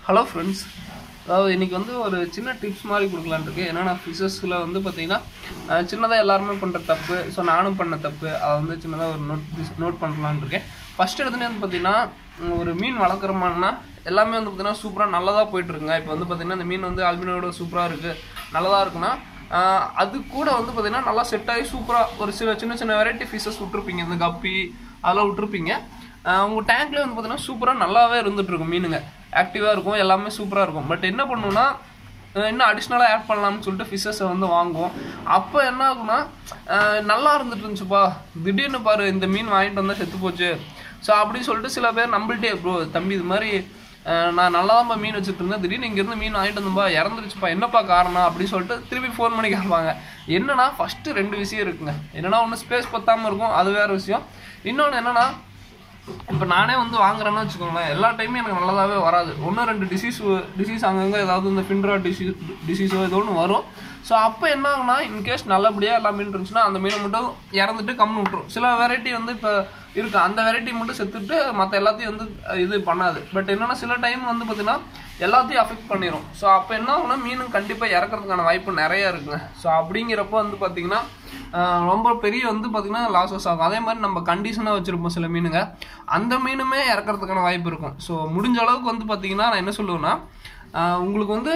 hello friends அதாவது இன்றைக்கி வந்து ஒரு சின்ன டிப்ஸ் மாதிரி கொடுக்கலான்னு இருக்கு என்னென்னா ஃபிஷஸில் வந்து பார்த்தீங்கன்னா சின்னதாக எல்லாருமே பண்ணுற தப்பு ஸோ நானும் பண்ண தப்பு அதை வந்து சின்னதாக ஒரு நோட் நோட் பண்ணலான்னு இருக்கேன் ஃபஸ்ட் எடுத்துகிட்டே வந்து பார்த்தீங்கன்னா உம், ஒரு மீன் வளர்க்குறோமான்னா எல்லாமே வந்து பார்த்தீங்கன்னா சூப்பராக நல்லதாக போயிட்டுருக்குங்க இப்போ வந்து பார்த்தீங்கன்னா இந்த மீன் வந்து அல்பினோட சூப்பராக இருக்குது நல்லதாக இருக்குன்னா ஆஹ், அது கூட வந்து பார்த்தீங்கன்னா நல்லா செட் ஆகி சூப்பராக ஒரு சில சின்ன சின்ன வெரைட்டி ஃபிஷஸ் விட்ருப்பீங்க இந்த கப்பி அதெல்லாம் விட்ருப்பீங்க ஆஹ் உங்க டேங்க்ல வந்து பார்த்தீங்கன்னா சூப்பராக நல்லாவே இருந்துட்டு இருக்கும் மீனுங்க ஆக்டிவாக இருக்கும் எல்லாமே சூப்பராக இருக்கும் பட் என்ன பண்ணுவோம்னா ஆஹ் இன்னும் அடிஷ்னலாக ஆட் பண்ணலாம்னு சொல்லிட்டு ஃபிஷ்ஷஸை வந்து வாங்குவோம் அப்போ என்ன ஆகும்னா ஆஹ் நல்லா இருந்துட்டு இருந்துச்சுப்பா திடீர்னு பாரு இந்த மீன் வாங்கிட்டு வந்தால் செத்து போச்சு ஸோ அப்படின்னு சொல்லிட்டு சில பேர் நம்பிட்டே ப்ரோ தம்பி இது மாதிரி ஆஹ் நான் நல்லா தான் மீன் வச்சுட்டு இருந்தேன் திடீர்னு இங்கேருந்து மீன் வாங்கிட்டு வந்தோம்பா இறந்துருச்சுப்பா என்னப்பா காரணம் அப்படின்னு சொல்லிட்டு திருப்பி ஃபோன் பண்ணி கேட்பாங்க என்னன்னா ஃபஸ்ட்டு ரெண்டு விஷயம் இருக்குங்க என்னன்னா ஒன்று ஸ்பேஸ் பத்தாமல் இருக்கும் அது வேற விஷயம் இன்னொன்று என்னன்னா இப்போ நானே வந்து வாங்குறேன்னு வச்சுக்கோங்களேன் எல்லா டைமும் எனக்கு நல்லதாகவே வராது ஒன்று ரெண்டு டிசீஸ் டிசீஸ் அங்கங்கே ஏதாவது இந்த ஃபின்ட்ரா டிசீஸ் டிசீஸோ ஏதோ ஒன்று வரும் ஸோ அப்போ என்ன ஆகுனா இன்கேஸ் நல்லபடியாக எல்லா மீன் இருந்துச்சுன்னா அந்த மீனை மட்டும் இறந்துட்டு கம்னு விட்டுரும் சில வெரைட்டி வந்து இப்போ இருக்கு அந்த வெரைட்டி மட்டும் செத்துட்டு மற்ற எல்லாத்தையும் வந்து அஹ், இது பண்ணாது பட் என்னன்னா சில டைம் வந்து பார்த்தீங்கன்னா எல்லாத்தையும் அஃபெக்ட் பண்ணிடும் ஸோ அப்போ என்ன ஆகுனா மீனும் கண்டிப்பாக இறக்கறதுக்கான வாய்ப்பு நிறைய இருக்குங்க ஸோ அப்படிங்கிறப்போ வந்து பார்த்தீங்கன்னா ஆஹ் ரொம்ப பெரிய வந்து பார்த்தீங்கன்னா லாஸஸ் ஆகும் அதே மாதிரி நம்ம கண்டிஷனாக வச்சுருப்போம் சில மீனுங்க அந்த மீனுமே இறக்கறதுக்கான வாய்ப்பு இருக்கும் ஸோ முடிஞ்ச அளவுக்கு வந்து பார்த்தீங்கன்னா நான் என்ன சொல்லுவேன்னா ஆஹ் உங்களுக்கு வந்து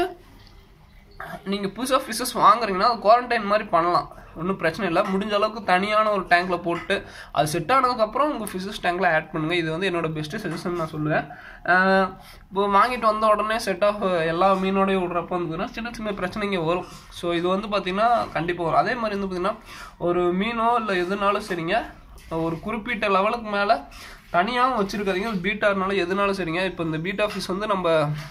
நீங்கள் புதுசாக ஃபிஷஸ் வாங்குறீங்கன்னா அது குவாரண்டைன் மாதிரி பண்ணலாம் ஒன்றும் பிரச்சனை இல்லை முடிஞ்ச அளவுக்கு தனியான ஒரு டேங்க்கில் போட்டு அது செட் ஆனதுக்கப்புறம் உங்கள் ஃபிஷஸ் டேங்க்கில் ஆட் பண்ணுங்கள் இது வந்து என்னோட பெஸ்ட்டு சஜஷன் நான் சொல்லுவேன் ஆஹ் இப்போ வாங்கிட்டு வந்த உடனே செட் ஆஃப் எல்லா மீனோடய விடுறப்ப வந்துன்னா சின்ன சின்ன பிரச்சனைங்க வரும் ஸோ இது வந்து பார்த்திங்கன்னா கண்டிப்பாக வரும் அதே மாதிரி வந்து பார்த்திங்கன்னா ஒரு மீனோ இல்லை எதுனாலும் சரிங்க ஒரு குறிப்பிட்ட லெவலுக்கு மேலே தனியாகவும் வச்சுருக்காதீங்க பீட்டா இருந்தாலும் எதுனாலும் சரிங்க இப்போ இந்த பீட்டா ஃபிஷ் வந்து நம்ம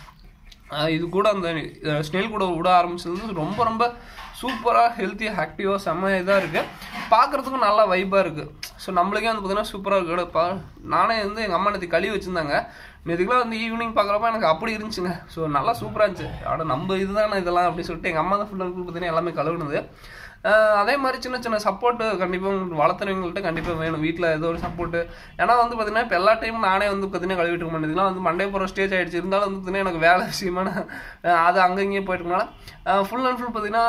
ஆஹ் இது கூட அந்த ஸ்னெல் கூட விட ஆரம்பிச்சது ரொம்ப ரொம்ப சூப்பராக ஹெல்த்தியாக ஆக்டிவாக செம்ம இதாக இருக்குது பார்க்குறதுக்கும் நல்லா வைப்பாக இருக்குது ஸோ நம்மளுக்கே வந்து பார்த்தீங்கன்னா சூப்பராக இருக்குது பா நானே வந்து எங்கள் அம்மா நேற்று கழுவி வச்சுருந்தாங்க நேற்றுக்குலாம் வந்து ஈவினிங் பார்க்குறப்ப எனக்கு அப்படி இருந்துச்சுங்க ஸோ நல்லா சூப்பராக இருந்துச்சு ஆட நம்ம இதுதானே இதெல்லாம் அப்படின்னு சொல்லிட்டு எங்கள் அம்மா தான் ஃபுல் அண்ட் ஃபுல் பார்த்தீங்கன்னா எல்லாமே கழுவுனது ஆஹ் அதே மாதிரி சின்ன சின்ன சப்போர்ட்டு கண்டிப்பாக உங்களுக்கு வளர்த்துறவங்கள்ட்ட கண்டிப்பாக வேணும் வீட்டில் ஏதோ ஒரு சப்போர்ட்டு ஏன்னா வந்து பார்த்தீங்கன்னா இப்போ எல்லா டைமும் நானே வந்து பார்த்தீங்கன்னா கழுவிட்டு இருக்க மாட்டேங்குதுலாம் வந்து மண்டே போகிற ஸ்டேஜ் ஆயிடுச்சு இருந்தாலும் வந்து பார்த்தீங்கன்னா எனக்கு வேலை விஷயமான அது அங்கே இங்கேயும் போயிட்டு இருக்கனால ஃபுல் அண்ட் ஃபுல் பார்த்தீங்கன்னா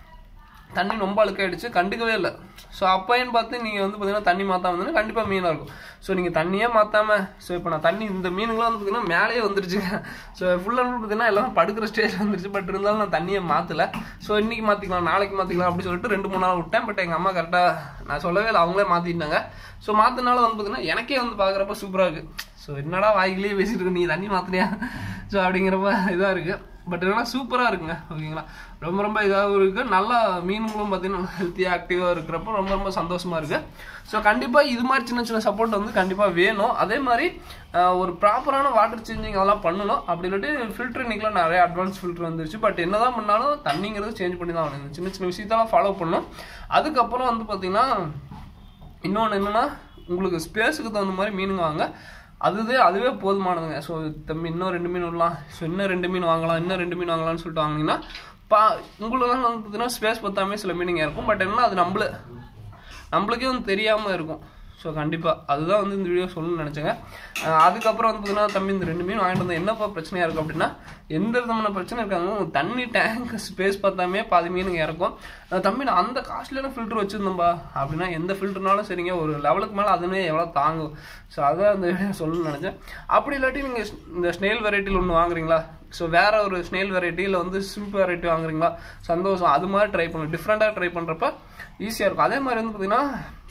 தண்ணி ரொம்ப அழுக்காயிடுச்சு கண்டுக்கவே இல்லை ஸோ அப்போன்னு பார்த்து நீங்கள் வந்து பார்த்தீங்கன்னா தண்ணி மாற்றாம இருந்தீங்கன்னா கண்டிப்பாக மீனாக இருக்கும் ஸோ நீங்கள் தண்ணியே மாற்றாம ஸோ இப்போ நான் தண்ணி இந்த மீனுங்களாம் வந்து பார்த்தீங்கன்னா மேலேயே வந்துருச்சு ஸோ ஃபுல் அண்ட் ஃபுல் பார்த்தீங்கன்னா எல்லாம் படுக்கிற ஸ்டேஜ் வந்துருச்சு பட் இருந்தாலும் நான் தண்ணியை மாற்றலை ஸோ இன்றைக்கி மாற்றிக்கலாம் நாளைக்கு மாற்றிக்கலாம் அப்படின்னு சொல்லிட்டு ரெண்டு மூணு நாள் விட்டேன் பட் எங்கள் அம்மா கரெக்டாக நான் சொல்லவே இல்லை அவங்களே மாற்றிட்டாங்க ஸோ மாற்றினால வந்து பார்த்தீங்கன்னா எனக்கே வந்து பார்க்குறப்ப சூப்பராக இருக்குது ஸோ என்னடா வாய்க்கிலேயே பேசிட்டு இருக்க நீ தண்ணி மாற்றினியா ஸோ அப்படிங்கிறப்ப இதாக இருக்குது பட் என்னன்னா சூப்பராக இருக்குங்க ஓகேங்களா ரொம்ப ரொம்ப இதாகவும் இருக்குது நல்லா மீனுங்களும் பார்த்தீங்கன்னா ஹெல்த்தியாக ஆக்டிவாக இருக்கிறப்போ ரொம்ப ரொம்ப சந்தோஷமாக இருக்குது ஸோ கண்டிப்பாக இது மாதிரி சின்ன சின்ன சப்போர்ட் வந்து கண்டிப்பாக வேணும் அதே மாதிரி ஆஹ், ஒரு ப்ராப்பரான வாட்டர் சேஞ்சிங் அதெல்லாம் பண்ணணும் அப்படி இல்லாட்டி ஃபில்டர் இன்றைக்கெலாம் நிறைய அட்வான்ஸ் ஃபில்டர் வந்துருச்சு பட் என்னதான் பண்ணாலும் தண்ணிங்கிறது சேஞ்ச் பண்ணி தான் ஆகணும் இந்த சின்ன சின்ன விஷயத்தெல்லாம் ஃபாலோ பண்ணணும் அதுக்கப்புறம் வந்து பார்த்தீங்கன்னா இன்னொன்று என்னென்னா உங்களுக்கு ஸ்பேஸுக்கு தகுந்த மாதிரி மீனுங்க வாங்க அதுவே அதுவே போதுமானதுங்க ஸோ தம்பி இன்னும் ரெண்டு மீன் விடலாம் ஸோ இன்னும் ரெண்டு மீன் வாங்கலாம் இன்னும் ரெண்டு மீன் வாங்கலாம்னு சொல்லிட்டு வாங்கினீங்கன்னா பா உங்களுக்கு வந்து பார்த்தீங்கன்னா ஸ்பேஸ் பத்தாமே சில மீனிங்க இருக்கும் பட் என்ன அது நம்மள நம்மளுக்கே வந்து தெரியாமல் இருக்கும் ஸோ கண்டிப்பாக அதுதான் வந்து இந்த வீடியோ சொல்லணும்னு நினச்சேங்க அஹ் அதுக்கப்புறம் வந்து பார்த்தீங்கன்னா தம்பி இந்த ரெண்டு மீன் வாங்கிட்டு வந்தால் என்னப்பா பிரச்சனையாக இருக்கும் அப்படின்னா எந்த விதமான பிரச்சனை இருக்காங்க உங்க தண்ணி டேங்க் ஸ்பேஸ் பார்த்தாமே பாதி மீனுங்க இறக்கும் அஹ் தம்பி நான் அந்த காஸ்ட்லியான ஃபில்டர் வச்சுருந்தோம்பா அப்படின்னா எந்த ஃபில்டர்னாலும் சரிங்க ஒரு லெவலுக்கு மேலே அதுவே எவ்வளோ தாங்கும் ஸோ அதான் அந்த வீடியோ சொல்லணும்னு நினச்சேன் அப்படி இல்லாட்டி நீங்கள் இந்த ஸ்னெயில் வெரைட்டியில் ஒன்று வாங்குறீங்களா ஸோ வேற ஒரு ஸ்னெயில் வெரைட்டி இல்லை வந்து சிம்பிள் வெரைட்டி வாங்குறீங்களா சந்தோஷம் அது மாதிரி ட்ரை பண்ணணும் டிஃப்ரெண்ட்டாக ட்ரை பண்ணுறப்ப ஈஸியாக இருக்கும் அதே மாதிரி வந்து பார்த்தீங்கன்னா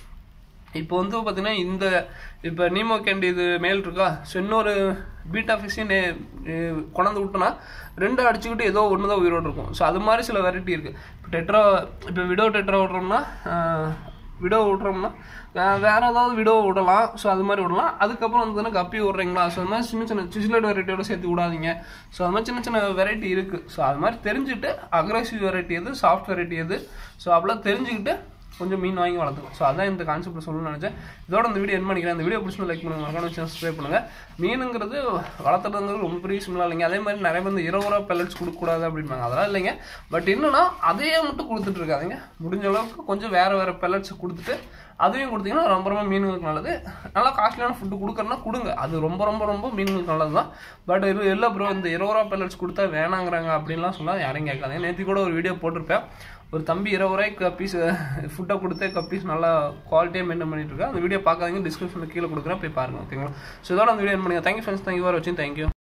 இப்போ வந்து பார்த்தீங்கன்னா இந்த இப்போ நீமோ கேண்டி இது மேல் இருக்கா ஸோ இன்னொரு பீட்டா ஃபிஷ்ஷையும் கொண்டாந்து விட்டோன்னா ரெண்டு அடிச்சுக்கிட்டு ஏதோ ஒன்று தான் உயிரோடு இருக்கும் ஸோ அது மாதிரி சில வெரைட்டி இருக்குது இப்போ டெட்ரா இப்போ விடோ டெட்ரா விட்றோம்னா விடோ விட்றோம்னா வே- வேற ஏதாவது விடோ விடலாம் ஸோ அது மாதிரி விடலாம் அதுக்கப்புறம் வந்து கப்பி விட்றீங்களா ஸோ அது மாதிரி சின்ன சின்ன சிசிலட் வெரைட்டியோட சேர்த்து விடாதீங்க ஸோ அது மாதிரி சின்ன சின்ன வெரைட்டி இருக்குது ஸோ அது மாதிரி தெரிஞ்சுட்டு அக்ரஸிவ் வெரைட்டி எது சாஃப்ட் வெரைட்டி எது ஸோ அப்படிலாம் தெரிஞ்சுக்கிட்டு கொஞ்சம் மீன் வாங்கி வளர்த்துக்கும் ஸோ அதான் இந்த கான்செப்ட் சொல்லணும்னு நினச்சேன் இதோட இந்த வீடியோ என்ன பண்ணிக்கிறேன் இந்த வீடியோ பிடிச்சி லைக் பண்ணுங்க மறக்காம சப்ஸ்கிரைப் பண்ணுங்க மீனுங்கிறது வளர்த்துறதுங்கிறது ரொம்ப பெரிய சிம்பிளாக இல்லைங்க அதே மாதிரி நிறைய பேர் இந்த இருபது ரூபா பெல்லட்ஸ் கொடுக்கக்கூடாது அப்படின்பாங்க அதெல்லாம் இல்லைங்க பட் என்னன்னா அதையே மட்டும் கொடுத்துட்டு இருக்காதீங்க முடிஞ்ச அளவுக்கு கொஞ்சம் வேற வேற பெல்லட்ஸ் கொடுத்துட்டு அதையும் கொடுத்தீங்கன்னா ரொம்ப ரொம்ப மீன்களுக்கு நல்லது நல்லா காஸ்ட்லியான ஃபுட்டு கொடுக்குறனா கொடுங்க அது ரொம்ப ரொம்ப ரொம்ப மீன்களுக்கு நல்லது தான் பட் இது இல்லை ப்ரோ இந்த இருபது ரூபா pellets கொடுத்தா வேணாங்கிறாங்க அப்படின்லாம் சொன்னால் யாரையும் கேட்காதீங்க நேற்று கூட ஒரு வீடியோ போட்டிருப்பேன் ஒரு தம்பி இருபது ரூபாய்க்கு பீஸ் ஃபுட்டை கொடுத்து கப்பீஸ் நல்லா குவாலிட்டியாக மெயின்டைன் பண்ணிட்டு இருக்கேன் அந்த வீடியோ பார்க்காதீங்க டிஸ்கிரிப்ஷனில் கீழே கொடுக்குறேன் போய் பாருங்க ஓகேங்களா ஸோ இதோட அந்த வீடியோ பண்ணுங்க தேங்க்யூ ஃப்ரெண்ட்ஸ் தேங்க்யூ ஃபார் வாட்சிங் தேங்க்யூ